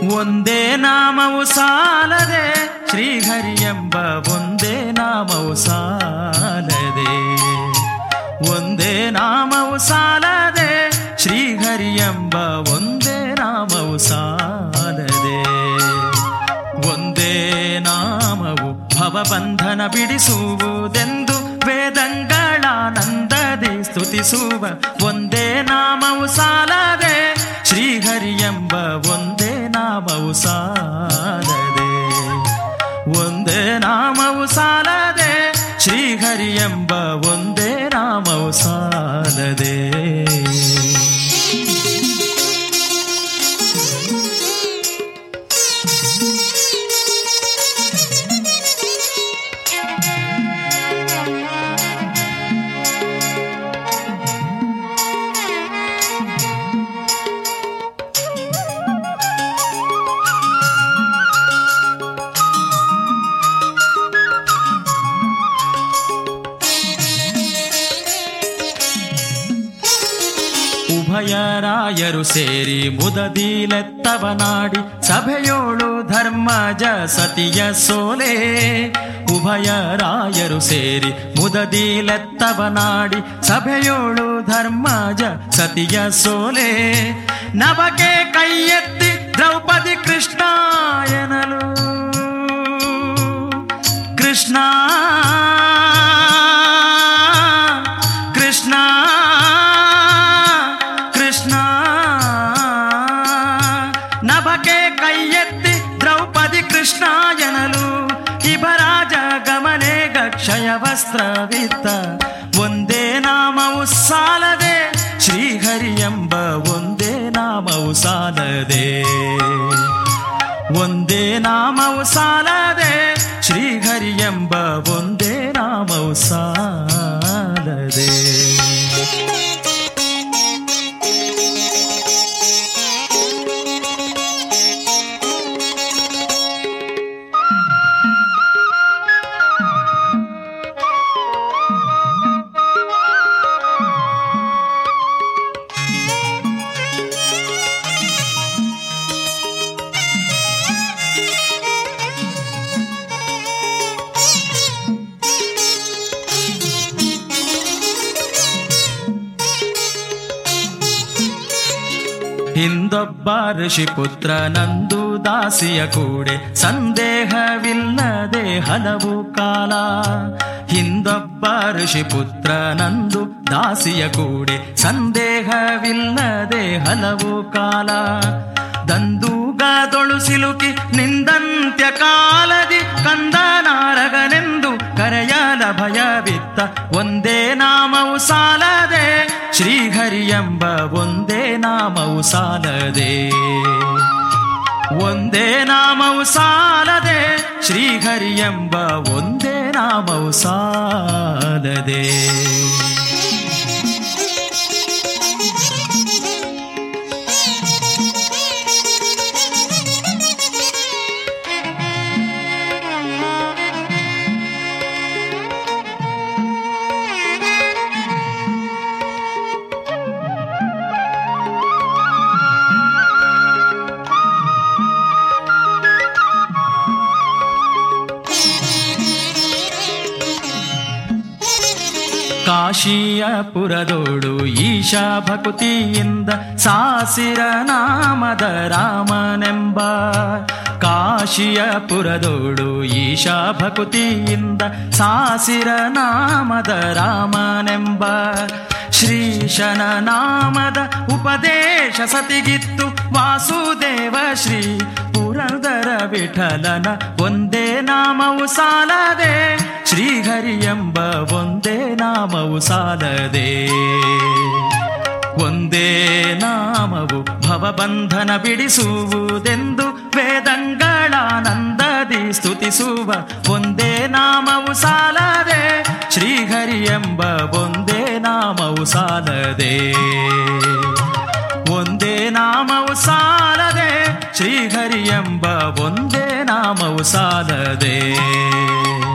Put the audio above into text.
ಒಂದೇ ನಾಮವು ಸಾಲದೆ ಶ್ರೀಹರಿ ಎಂಬ ಒಂದೇ ನಾಮವು ಸಾಲದೆ ಒಂದೇ ನಾಮವು ಸಾಲದೆ ಶ್ರೀಹರಿ ಎಂಬ ಒಂದೇ ನಾಮವು ಸಾಲದೆ ಒಂದೇ ನಾಮವು ಭವಬಂಧನ ಬಿಡಿಸುವುದೆಂದು ವೇದಂಗಳಾನಂದದಿ ಸ್ತುತಿಸುವ ಒಂದೇ ನಾಮವು ಸಾಲದೆ ಶ್ರೀಹರಿ ಎಂಬ ಒಂದೇ ನಾಮವು ಸಾಲದೆ ಒಂದೇ ನಾಮವು ಸಾಲದೆ ಶ್ರೀಹರಿ ಎಂಬ ಒಂದೇ ನಾಮವು ಸಾಲದೆ ಉಭಯರಾಯರು ಸೇರಿ ಮುದದಿಲೆತ್ತವನಾಡಿ ಸಭೆಯೋಳು ಧರ್ಮಜ ಸತಿಯ ಸೋಲೆ ಉಭಯರಾಯರು ಸೇರಿ ಮುದದಿಲೆತ್ತವನಾಡಿ ಸಭೆಯೋಳು ಧರ್ಮಜ ಸತಿಯ ಸೋಲೆ ನವಕೆ ಕೈ ಎತ್ತಿ ದ್ರೌಪದಿ ಕೃಷ್ಣ ಎನಲು ಕೃಷ್ಣ ಕೃಷ್ಣ ಕೃಷ್ಣ ನಭಕೆ ಕೈ ಎತ್ತಿ ದ್ರೌಪದಿ ಕೃಷ್ಣ ಎನಲು ಇಬರಾಜ ಗಮನೆ ಗಕ್ಷಯ ವಸ್ತ್ರವಿತ್ತ ಒಂದೇ ನಾಮವು ಸಾಲದೆ ಶ್ರೀಹರಿ ಎಂಬ ಒಂದೇ ನಾಮವು ಸಾಲದೆ ಒಂದೇ ನಾಮವು ಸಾಲದೆ ಶ್ರೀಹರಿ ಎಂಬ ಒಂದೇ ನಾಮವು ಸಾಲದೆ ಹಿಂದೊಬ್ಬ ಋಷಿ ಪುತ್ರ ನಂದು ದಾಸಿಯ ಕೂಡೆ ಸಂದೇಹವಿಲ್ಲದೆ ಹಲವು ಕಾಲ ಹಿಂದೊಬ್ಬ ಋಷಿ ಪುತ್ರ ನಂದು ದಾಸಿಯ ಕೂಡೆ ಸಂದೇಹವಿಲ್ಲದೆ ಹಲವು ಕಾಲ ದಂದೂಗದೊಳು ಸಿಲುಕಿ ನಿಂದಂತ್ಯ ಕಾಲದಿ ಕಂದನಾರಗನೆಂದು ಕರೆಯಲ ಭಯವಿತ್ತ ಒಂದೇ ನಾಮವು ಸಾಲದೆ ಶ್ರೀಹರಿ ಎಂಬ ಒಂದೇ ನಾಮವು ಸಾಲದೆ ಒಂದೇ ನಾಮವು ಸಾಲದೆ ಶ್ರೀಹರಿ ಎಂಬ ಒಂದೇ ನಾಮವು ಸಾಲದೆ ಕಾಶಿಯ ಪುರದೋಡು ಈಶಾ ಭಕುತಿಯಿಂದ ಸಾಸಿರ ನಾಮದ ರಾಮನೆಂಬ ಕಾಶಿಯ ಪುರದೋಡು ಈಶಾ ಭಕುತಿಯಿಂದ ಸಾಸಿರ ನಾಮದ ರಾಮನೆಂಬ ಶ್ರೀಶನ ನಾಮದ ಉಪದೇಶ ಸತಿಗಿತ್ತು ವಾಸುದೇವ ಶ್ರೀ ಪುರಂದರ ವಿಠಲನ ಒಂದೇ ನಾಮವು ಸಾಲದೆ ಶ್ರೀಹರಿ ಎಂಬ ಒಂದೇ ನಾಮವು ಸಾಲದೆ ಒಂದೇ ನಾಮವು ಭವಬಂಧನ ಬಿಡಿಸುವುದೆಂದು ವೇದಂಗಳಾನಂದದಿ ಸ್ತುತಿಸುವ ಒಂದೇ ನಾಮವು ಸಾಲದೆ ಶ್ರೀಹರಿ ಎಂಬ ಒಂದೇ ನಾಮವು ಸಾಲದೆ ಒಂದೇ ನಾಮವು ಸಾಲದೆ ಶ್ರೀಹರಿ ಎಂಬ ಒಂದೇ ನಾಮವು ಸಾಲದೆ